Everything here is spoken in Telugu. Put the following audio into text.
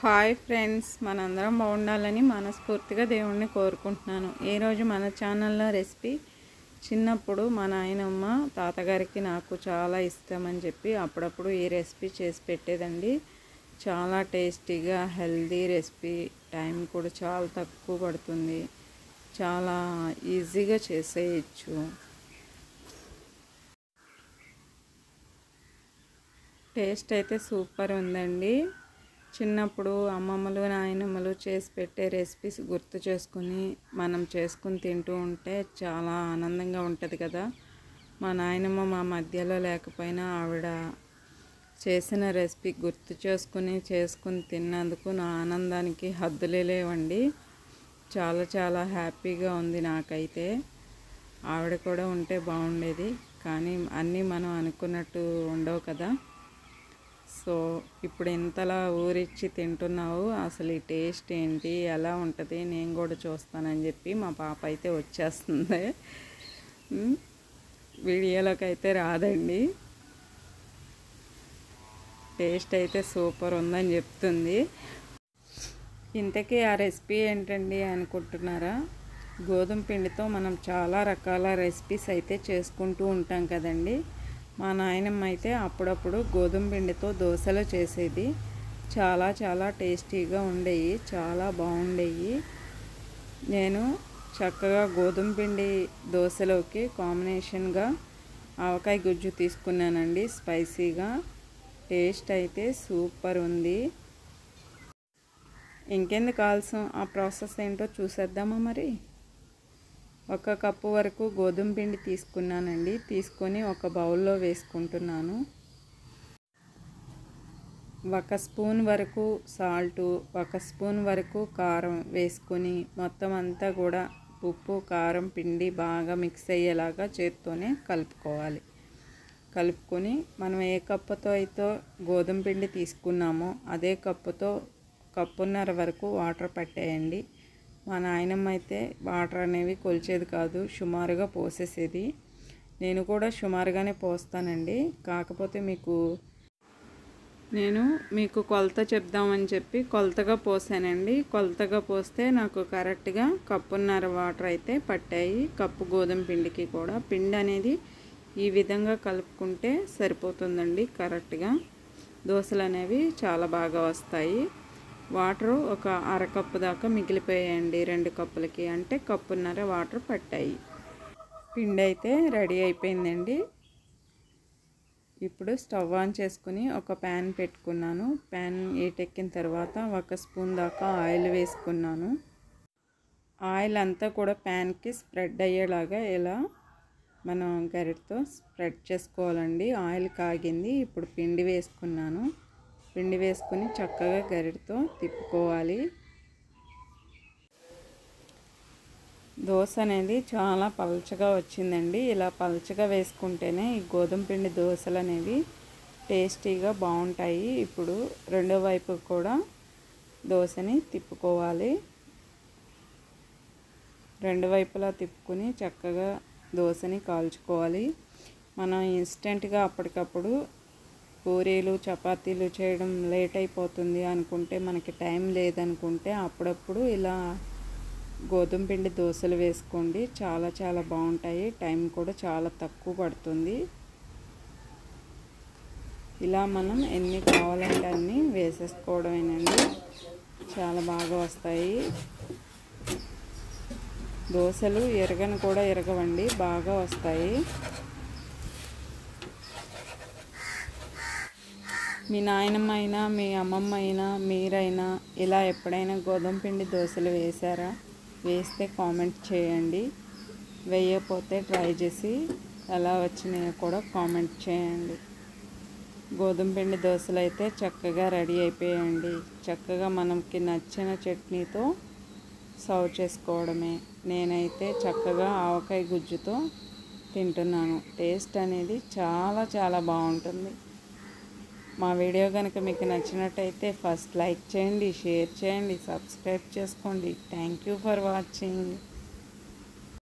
హాయ్ ఫ్రెండ్స్ మనందరం బాగుండాలని మనస్ఫూర్తిగా దేవుణ్ణి కోరుకుంటున్నాను ఈరోజు మన ఛానల్లో రెసిపీ చిన్నప్పుడు మా నాయనమ్మ తాతగారికి నాకు చాలా ఇష్టం అని చెప్పి అప్పుడప్పుడు ఈ రెసిపీ చేసి పెట్టేదండి చాలా టేస్టీగా హెల్దీ రెసిపీ టైం కూడా చాలా తక్కువ పడుతుంది చాలా ఈజీగా చేసేయచ్చు టేస్ట్ అయితే సూపర్ ఉందండి చిన్నప్పుడు అమ్మమ్మలు నాయనమ్మలు చేసి పెట్టే రెసిపీస్ గుర్తు చేసుకుని మనం చేసుకుని తింటూ ఉంటే చాలా ఆనందంగా ఉంటుంది కదా మా నాయనమ్మ మా మధ్యలో లేకపోయినా ఆవిడ చేసిన రెసిపీ గుర్తు చేసుకుని చేసుకుని తిన్నందుకు నా ఆనందానికి హద్దులే లేవండి చాలా చాలా హ్యాపీగా ఉంది నాకైతే ఆవిడ కూడా ఉంటే బాగుండేది కానీ అన్నీ మనం అనుకున్నట్టు ఉండవు కదా సో ఇప్పుడు ఇంతలా ఊరిచ్చి తింటున్నావు అసలు ఈ టేస్ట్ ఏంటి ఎలా ఉంటుంది నేను కూడా చూస్తానని చెప్పి మా పాప అయితే వచ్చేస్తుంది ఉమ్, వీడియోలోకి అయితే రాదండి టేస్ట్ అయితే సూపర్ ఉందని చెప్తుంది ఇంతకీ ఆ రెసిపీ ఏంటండి అనుకుంటున్నారా గోధుమ పిండితో మనం చాలా రకాల రెసిపీస్ అయితే చేసుకుంటూ ఉంటాం కదండి మా నాయనమ్మ అయితే అప్పుడప్పుడు గోధుమ పిండితో దోశలు చేసేది చాలా చాలా టేస్టీగా ఉండేవి చాలా బాగుండేవి నేను చక్కగా గోధుమ పిండి దోశలోకి కాంబినేషన్గా ఆవకాయ గుజ్జు తీసుకున్నానండి స్పైసీగా టేస్ట్ అయితే సూపర్ ఉంది ఇంకెందుకు ఆలస్యం ఆ ప్రాసెస్ ఏంటో చూసేద్దామా మరి ఒక కప్పు వరకు గోధుమ పిండి తీసుకున్నానండి తీసుకొని ఒక బౌల్లో వేసుకుంటున్నాను ఒక స్పూన్ వరకు సాల్టు ఒక స్పూన్ వరకు కారం వేసుకొని మొత్తం అంతా కూడా ఉప్పు కారం పిండి బాగా మిక్స్ అయ్యేలాగా చేత్తోనే కలుపుకోవాలి కలుపుకొని మనం ఏ కప్పుతో అయితే గోధుమ పిండి తీసుకున్నామో అదే కప్పుతో కప్పున్నర వరకు వాటర్ పట్టేయండి మా నాయనమ్మ అయితే వాటర్ అనేవి కొలిచేది కాదు సుమారుగా పోసేసేది నేను కూడా సుమారుగానే పోస్తానండి కాకపోతే మీకు నేను మీకు కొలత చెప్దామని చెప్పి కొలతగా పోసానండి కొలతగా పోస్తే నాకు కరెక్ట్గా కప్పున్నర వాటర్ అయితే పట్టాయి కప్పు గోధుమ పిండికి కూడా పిండి అనేది ఈ విధంగా కలుపుకుంటే సరిపోతుందండి కరెక్ట్గా దోశలు అనేవి చాలా బాగా వస్తాయి వాటర్ ఒక అరకప్పు దాకా మిగిలిపోయాయండి రెండు కప్పులకి అంటే కప్పున్నర వాటర్ పట్టాయి పిండి అయితే రెడీ అయిపోయిందండి ఇప్పుడు స్టవ్ ఆన్ చేసుకుని ఒక ప్యాన్ పెట్టుకున్నాను ప్యాన్ ఏటెక్కిన తర్వాత ఒక స్పూన్ దాకా ఆయిల్ వేసుకున్నాను ఆయిల్ అంతా కూడా ప్యాన్కి స్ప్రెడ్ అయ్యేలాగా ఇలా మనం గరిటతో స్ప్రెడ్ చేసుకోవాలండి ఆయిల్ కాగింది ఇప్పుడు పిండి వేసుకున్నాను పిండి వేసుకుని చక్కగా గరిటతో తిప్పుకోవాలి దోశ అనేది చాలా పలచగా వచ్చిందండి ఇలా పలచగా వేసుకుంటేనే ఈ గోధుమ పిండి దోశలు అనేవి టేస్టీగా బాగుంటాయి ఇప్పుడు రెండో వైపు కూడా దోశని తిప్పుకోవాలి రెండు వైపులా తిప్పుకుని చక్కగా దోశని కాల్చుకోవాలి మనం ఇన్స్టెంట్గా అప్పటికప్పుడు పూరీలు చపాతీలు చేయడం లేట్ అయిపోతుంది అనుకుంటే మనకి టైం లేదనుకుంటే అప్పుడప్పుడు ఇలా గోధుమ పిండి దోశలు వేసుకోండి చాలా చాలా బాగుంటాయి టైం కూడా చాలా తక్కువ పడుతుంది ఇలా మనం ఎన్ని కావాలంటే అన్నీ వేసేసుకోవడమేనండి చాలా బాగా వస్తాయి దోశలు ఎరగని కూడా ఎరగవండి బాగా వస్తాయి మీ నాయనమ్మ అయినా మీ అమ్మమ్మ అయినా మీరైనా ఇలా ఎప్పుడైనా గోధుమ పిండి దోశలు వేశారా వేస్తే కామెంట్ చేయండి వేయకపోతే ట్రై చేసి ఎలా వచ్చినాయో కూడా కామెంట్ చేయండి గోధుమ పిండి దోశలు అయితే చక్కగా రెడీ అయిపోయాయండి చక్కగా మనకి నచ్చిన చట్నీతో సర్వ్ చేసుకోవడమే నేనైతే చక్కగా ఆవకాయ గుజ్జుతో తింటున్నాను టేస్ట్ అనేది చాలా చాలా బాగుంటుంది మా వీడియో కనుక మీకు నచ్చినట్టయితే ఫస్ట్ లైక్ చేయండి షేర్ చేయండి సబ్స్క్రైబ్ చేసుకోండి థ్యాంక్ యూ ఫర్ వాచింగ్